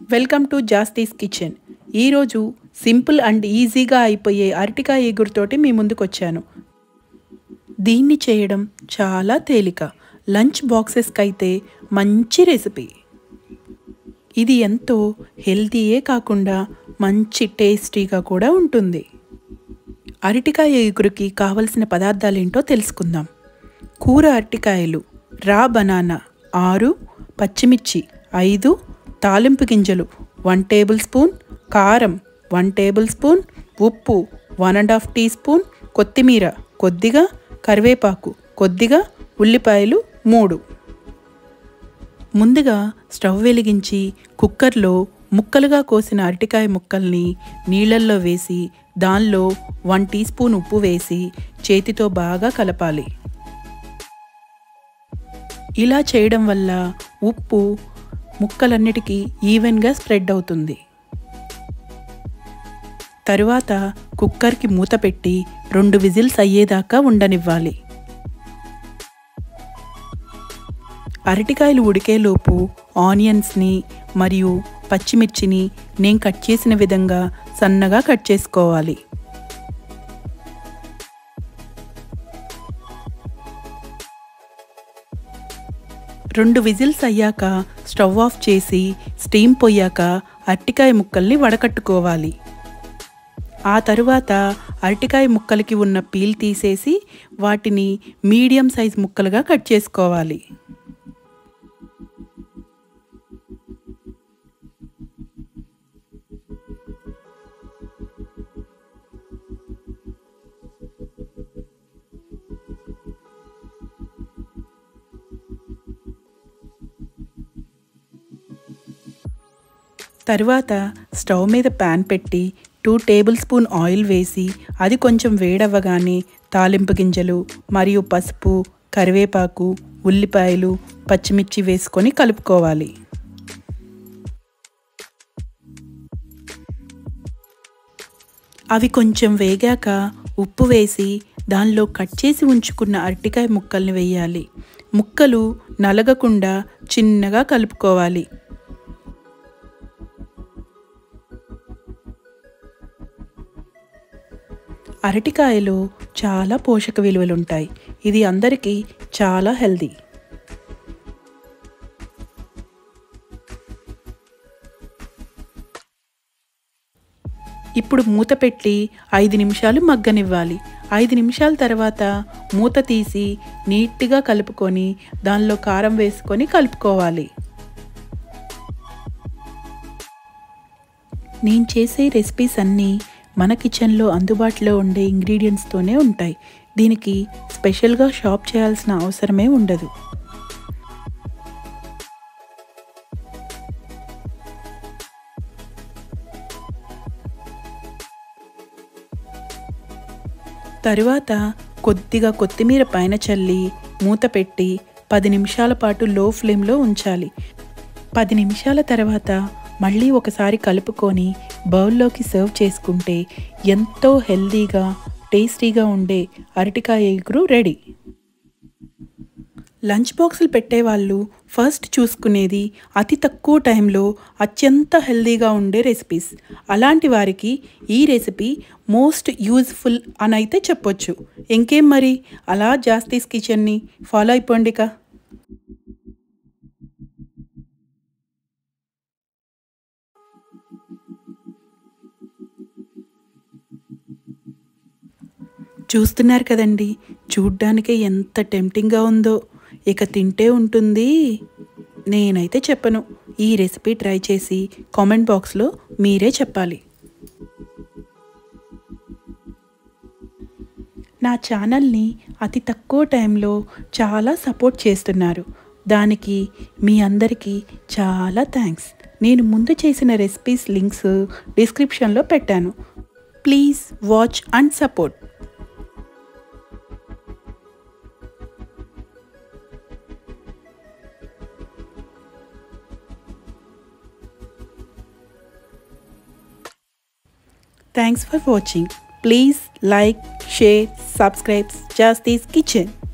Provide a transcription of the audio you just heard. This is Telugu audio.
వెల్కమ్ టు జాస్తీస్ కిచెన్ ఈరోజు సింపుల్ అండ్ ఈజీగా అయిపోయే అరటికాయ ఎగురుతోటి మీ ముందుకు వచ్చాను దీన్ని చేయడం చాలా తేలిక లంచ్ బాక్సెస్కి అయితే మంచి రెసిపీ ఇది ఎంతో హెల్తీయే కాకుండా మంచి టేస్టీగా కూడా ఉంటుంది అరటికాయ ఎగురుకి కావలసిన పదార్థాలు ఏంటో తెలుసుకుందాం కూర అరటికాయలు రా బనానా ఆరు పచ్చిమిర్చి ఐదు తాలింపు గింజలు వన్ టేబుల్ స్పూన్ కారం వన్ టేబుల్ స్పూన్ ఉప్పు one and half teaspoon కొత్తిమీర కొద్దిగా కరివేపాకు కొద్దిగా ఉల్లిపాయలు మూడు ముందుగా స్టవ్ వెలిగించి కుక్కర్లో ముక్కలుగా కోసిన అరటికాయ ముక్కల్ని నీళ్ళల్లో వేసి దానిలో వన్ టీ స్పూన్ ఉప్పు వేసి చేతితో బాగా కలపాలి ఇలా చేయడం వల్ల ఉప్పు ముక్కలన్నిటికీ ఈవెన్గా స్ప్రెడ్ అవుతుంది తరువాత కుక్కర్కి మూత పెట్టి రెండు విజిల్స్ అయ్యేదాకా ఉండనివ్వాలి అరటికాయలు ఉడికేలోపు ఆనియన్స్ని మరియు పచ్చిమిర్చిని నేను కట్ చేసిన విధంగా సన్నగా కట్ చేసుకోవాలి రెండు విజిల్స్ అయ్యాక స్టవ్ ఆఫ్ చేసి స్టీమ్ పోయాక అరటికాయ ముక్కల్ని వడకట్టుకోవాలి ఆ తరువాత అరటికాయ ముక్కలకి ఉన్న పీల్ తీసేసి వాటిని మీడియం సైజ్ ముక్కలుగా కట్ చేసుకోవాలి తరువాత స్టవ్ మీద ప్యాన్ పెట్టి టూ టేబుల్ స్పూన్ ఆయిల్ వేసి అది కొంచెం వేడవ్వగానే తాలింపు గింజలు మరియు పసుపు కరివేపాకు ఉల్లిపాయలు పచ్చిమిర్చి వేసుకొని కలుపుకోవాలి అవి కొంచెం వేగాక ఉప్పు వేసి దానిలో కట్ చేసి ఉంచుకున్న అరటికాయ ముక్కల్ని వేయాలి ముక్కలు నలగకుండా చిన్నగా కలుపుకోవాలి అరటికాయలో చాలా పోషక విలువలు ఉంటాయి ఇది అందరికీ చాలా హెల్దీ ఇప్పుడు మూత పెట్టి ఐదు నిమిషాలు మగ్గనివ్వాలి ఐదు నిమిషాల తర్వాత మూత తీసి నీట్గా కలుపుకొని దానిలో కారం వేసుకొని కలుపుకోవాలి నేను చేసే రెసిపీస్ అన్నీ మన కిచెన్లో అందుబాటులో ఉండే ఇంగ్రీడియంట్స్తోనే ఉంటాయి దీనికి స్పెషల్గా షాప్ చేయాల్సిన అవసరమే ఉండదు తరువాత కొద్దిగా కొత్తిమీర పైన చల్లి మూత పెట్టి పది నిమిషాల పాటు లో ఫ్లేమ్లో ఉంచాలి పది నిమిషాల తర్వాత మళ్ళీ ఒకసారి కలుపుకొని బౌల్లోకి సర్వ్ చేసుకుంటే ఎంతో హెల్దీగా టేస్టీగా ఉండే అరటికాయ ఎగురు రెడీ లంచ్ బాక్సులు పెట్టేవాళ్ళు ఫస్ట్ చూసుకునేది అతి తక్కువ టైంలో అత్యంత హెల్దీగా ఉండే రెసిపీస్ అలాంటి వారికి ఈ రెసిపీ మోస్ట్ యూజ్ఫుల్ అని అయితే చెప్పొచ్చు ఇంకేం మరి అలా జాస్తీస్ కిచెన్ని ఫాలో అయిపోండిక చూస్తున్నారు కదండి చూడ్డానికే ఎంత టెంప్టింగ్గా ఉందో ఇక తింటే ఉంటుంది నేనైతే చెప్పను ఈ రెసిపీ ట్రై చేసి కామెంట్ బాక్స్లో మీరే చెప్పాలి నా ఛానల్ని అతి తక్కువ టైంలో చాలా సపోర్ట్ చేస్తున్నారు దానికి మీ అందరికీ చాలా థ్యాంక్స్ నేను ముందు చేసిన రెసిపీస్ లింక్స్ డిస్క్రిప్షన్లో పెట్టాను please watch and support Thanks for watching. Please like, share, subscribe Justice Kitchen.